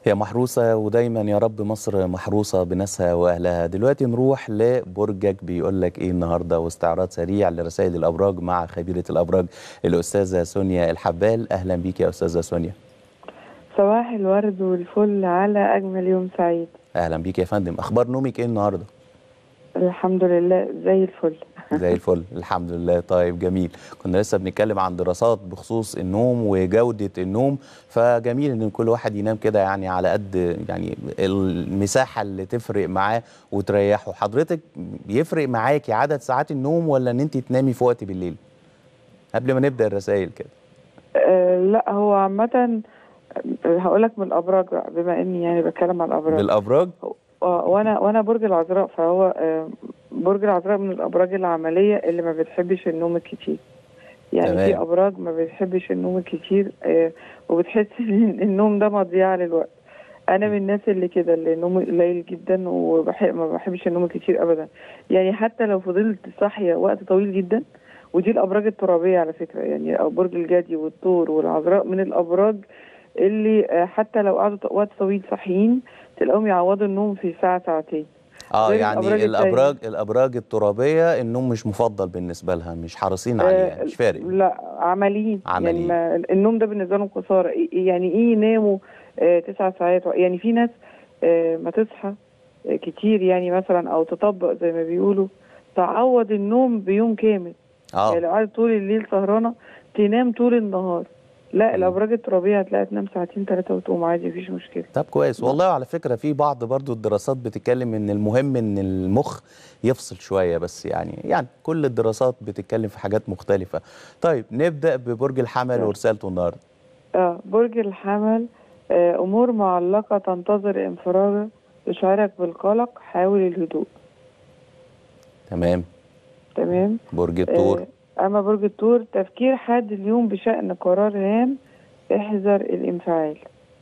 هي محروسة ودايما يا رب مصر محروسة بناسها وأهلها دلوقتي نروح لبرجك بيقول لك إيه النهاردة واستعراض سريع لرسائل الأبراج مع خبيرة الأبراج الأستاذة سونيا الحبال أهلا بيك يا أستاذة سونيا صباح الورد والفل على أجمل يوم سعيد أهلا بيك يا فندم أخبار نومك إيه النهاردة الحمد لله زي الفل زي الفل الحمد لله طيب جميل كنا لسه بنتكلم عن دراسات بخصوص النوم وجودة النوم فجميل ان كل واحد ينام كده يعني على قد يعني المساحة اللي تفرق معاه وتريحه حضرتك بيفرق معاكي عدد ساعات النوم ولا ان انت تنامي في وقت بالليل قبل ما نبدأ الرسائل كده أه لا هو عامة هقول لك من الأبراج بقى بما إني يعني بتكلم عن الأبراج بالابراج آه، وانا وانا برج العذراء فهو آه، برج العذراء من الابراج العمليه اللي ما بتحبش النوم الكتير يعني تمام. في ابراج ما بتحبش النوم الكتير آه، وبتحس ان النوم ده مضيعه للوقت انا من الناس اللي كده اللي نومي قليل جدا وبحب ما بحبش النوم الكتير ابدا يعني حتى لو فضلت صاحيه وقت طويل جدا ودي الابراج الترابيه على فكره يعني أو برج الجدي والثور والعذراء من الابراج اللي آه، حتى لو قعدوا ط- وقت طويل صاحيين تلاقيهم يعوضوا النوم في ساعه ساعتين اه غير يعني الأبراج التانية. الابراج الابراج الترابيه النوم مش مفضل بالنسبه لها مش حريصين عليه آه، مش فارق لا عمليين عمليين. يعني ما النوم ده بالنسبه لهم خساره إيه- يعني ايه يناموا آه تسع ساعات يعني في ناس آه ما تصحى آه كتير يعني مثلا او تطبق زي ما بيقولوا تعوض النوم بيوم كامل يعني اه لو قعدت طول الليل سهرانه تنام طول النهار لا مم. الابراج الترابيه هتلاقي تنام ساعتين ثلاثه وتقوم عادي مفيش مشكله طب كويس والله على فكرة في بعض برضو الدراسات بتتكلم ان المهم ان المخ يفصل شوية بس يعني يعني كل الدراسات بتتكلم في حاجات مختلفة طيب نبدأ ببرج الحمل طيب. ورسالته النهاردة اه برج الحمل آه امور معلقه تنتظر انفراجه تشعرك بالقلق حاول الهدوء تمام تمام برج الثور آه، أما برج الثور تفكير حاد اليوم بشأن قرار هام احذر الانفعال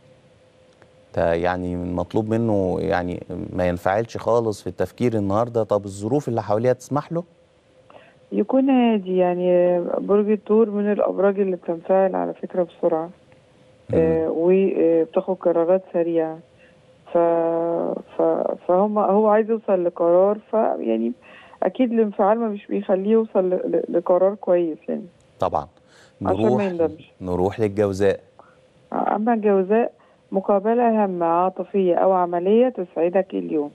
ده يعني مطلوب منه يعني ما ينفعلش خالص في التفكير النهاردة طب الظروف اللي حواليها تسمح له يكون هادي يعني آه، برج الثور من الأبراج اللي بتنفعل على فكرة بسرعة آه، وبتاخد قرارات سريعة ف... ف... فهم هو عايز يوصل لقرار فيعني أكيد الانفعال ما مش بيخليه يوصل ل... ل- لقرار كويس يعني طبعا عشان ما نروح يندمش. نروح للجوزاء أما الجوزاء مقابلة هامة عاطفية أو عملية تسعدك اليوم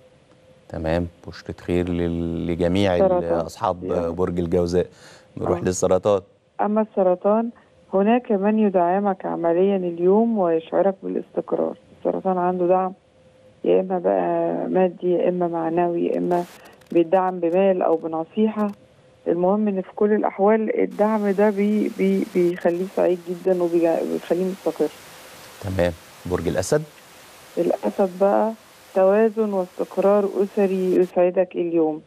تمام بشرة خير لل- لجميع سرطان. أصحاب يلا. برج الجوزاء نروح آه. للسرطان أما السرطان هناك من يدعمك عمليا اليوم ويشعرك بالاستقرار السرطان عنده دعم يا إما بقى مادي يا إما معنوي يا إما بيدعم بمال أو بنصيحة المهم إن في كل الأحوال الدعم ده بي بي بيخليه سعيد جدا وبيخليه مستقر تمام برج الأسد الأسد بقى توازن واستقرار أسري يسعدك اليوم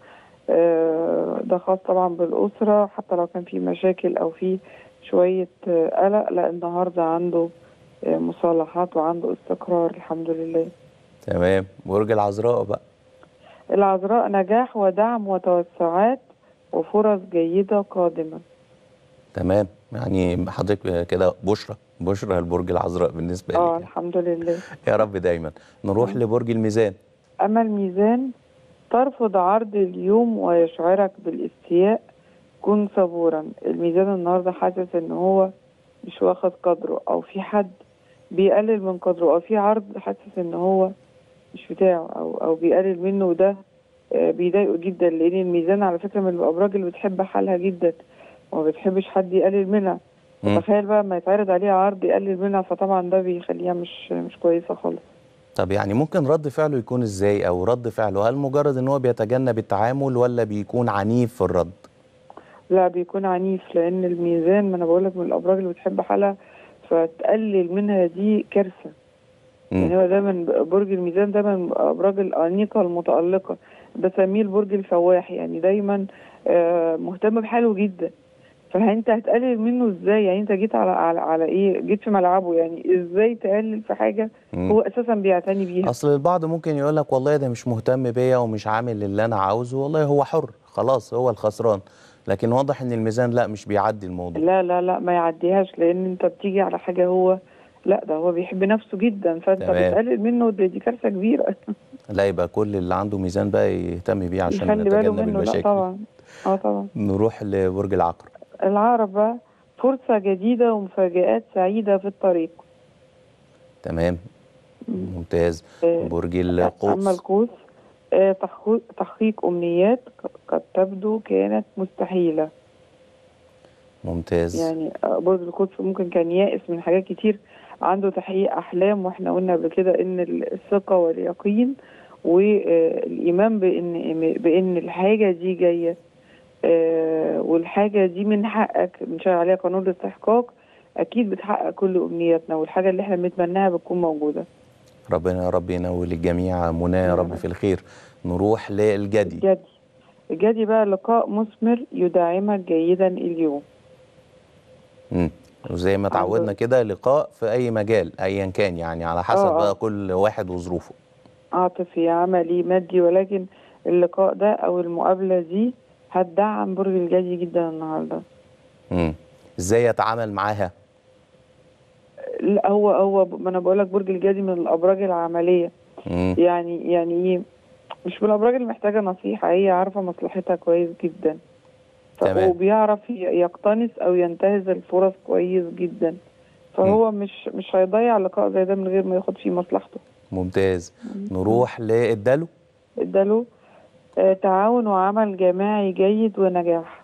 آه، ده خاص طبعا بالأسرة حتى لو كان في مشاكل أو في شوية آه، قلق لا النهاردة عنده آه، مصالحات وعنده استقرار الحمد لله تمام برج العذراء بقى العذراء نجاح ودعم وتوسعات وفرص جيدة قادمة تمام يعني حضرتك كده بشرى بشرى البرج العذراء بالنسبة اه لي الحمد لله يا رب دايما نروح مم. لبرج الميزان أما الميزان ترفض عرض اليوم ويشعرك بالاستياء كن صبورا الميزان النهارده حاسس ان هو مش واخد قدره او في حد بيقلل من قدره او في عرض حاسس ان هو مش بتاعه او او بيقلل منه وده آه، بيضايقه جدا لان الميزان على فكره من الابراج اللي بتحب حالها جدا وما بتحبش حد يقلل منها مم. تخيل بقى ما يتعرض عليها عرض يقلل منها فطبعا ده بيخليها مش مش كويسه خالص طب يعني ممكن رد فعله يكون ازاي او رد فعله هل مجرد ان هو بيتجنب التعامل ولا بيكون عنيف في الرد لا بيكون عنيف لان الميزان ما انا بقول لك من الابراج اللي بتحب حالها فتقلل منها دي كارثه يعني مم. هو دايما برج الميزان دايما من الابراج الانيقه المتالقه بسميه البرج الفواح يعني دايما آه، مهتم بحاله جدا فانت هتقلل منه ازاي يعني انت جيت على على على ايه جيت في ملعبه يعني ازاي تقلل في حاجه مم. هو اساسا بيعتني بيها اصل البعض ممكن يقول لك والله ده مش مهتم بيا ومش عامل اللي انا عاوزه والله هو حر خلاص هو الخسران لكن واضح ان الميزان لا مش بيعدي الموضوع لا لا لا ما يعديهاش لان انت بتيجي على حاجه هو لا ده هو بيحب نفسه جدا فانت تمام. بتقلل منه دي, دي كارثه كبيره لا يبقى كل اللي عنده ميزان بقى يهتم بيه عشان يخلي باله نتجنب منه لا المشاكل طبعا اه طبعا نروح لبرج العقرب العقرب بقى فرصه جديده ومفاجآت سعيده في الطريق تمام ممتاز آه، برج اما القوس القوس آه، تحقيق تحقيق امنيات قد تبدو كانت مستحيله ممتاز يعني آه، برج القوس ممكن كان يائس من حاجات كتير عنده تحقيق احلام واحنا قلنا قبل كده ان الثقه واليقين والايمان بان بان الحاجه دي جايه آه، والحاجه دي من حقك بنشغل عليها قانون الاستحقاق اكيد بتحقق كل امنياتنا والحاجه اللي احنا بنتمناها بتكون موجوده ربنا يا رب ينول الجميع منى يا يا رب رب. في الخير نروح للجدي الجدي الجدي بقى لقاء مثمر يدعمك جيدا اليوم مم. وزي ما تعودنا عنده- كده لقاء في اي مجال ايا كان يعني على حسب آه، آه. بقى كل واحد وظروفه عاطفي عملي مادي ولكن اللقاء ده او المقابله دي هتدعم برج الجدي جدا النهارده مم. ازاي يتعامل معاها لا هو هو ب- ما انا بقول لك برج الجدي من الابراج العمليه مم. يعني يعني ايه مش من الابراج اللي محتاجه نصيحه هي عارفه مصلحتها كويس جدا ف- تمام. وبيعرف ي- يقتنص او ينتهز الفرص كويس جدا فهو مش مش هيضيع لقاء زي ده من غير ما ياخد فيه مصلحته ممتاز نروح للدلو اداله آه، تعاون وعمل جماعي جيد ونجاح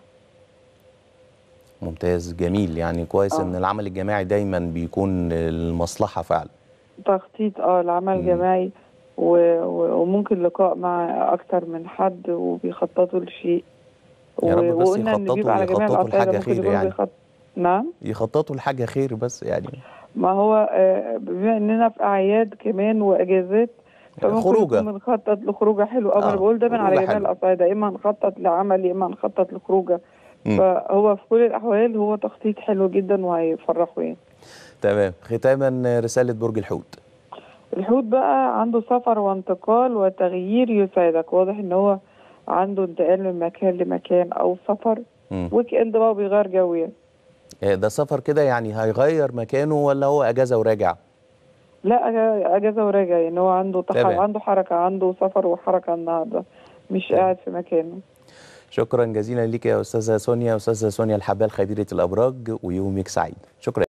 ممتاز جميل يعني كويس آه. ان العمل الجماعي دايما بيكون المصلحة فعلا تخطيط اه العمل مم. جماعي و- و- وممكن لقاء مع اكتر من حد وبيخططوا لشيء يا رب و- بس وقلنا ان يخططوا- بيبقى على جميع يخططوا الاصعده لحاجة ممكن خير يكونوا يعني. بيخط... نعم يخططوا لحاجة خير بس يعني ما هو آه، بما اننا في اعياد كمان واجازات فممكن خروجة. نكون بنخطط لخروجه حلوه اه ما آه، انا بقول دايما على خروجة جميع حلوة. الاصعده اما نخطط لعمل يا اما نخطط لخروجه مم. فهو في كل الاحوال هو تخطيط حلو جدا وهيفرحوا يعني تمام ختاما رسالة برج الحوت الحوت بقى عنده سفر وانتقال وتغيير يساعدك واضح ان هو عنده انتقال من مكان لمكان او سفر مم. ويك اند بقى بيغير جو يعني آه، ده سفر كده يعني هيغير مكانه ولا هو اجازة وراجع لا أجا- اجازه وراجع يعني هو عنده تح... تمام. عنده حركه عنده سفر وحركه النهارده مش تمام. قاعد في مكانه شكرا جزيلا ليك يا استاذة سونيا استاذة سونيا الحبال خبيرة الابراج ويومك سعيد شكرا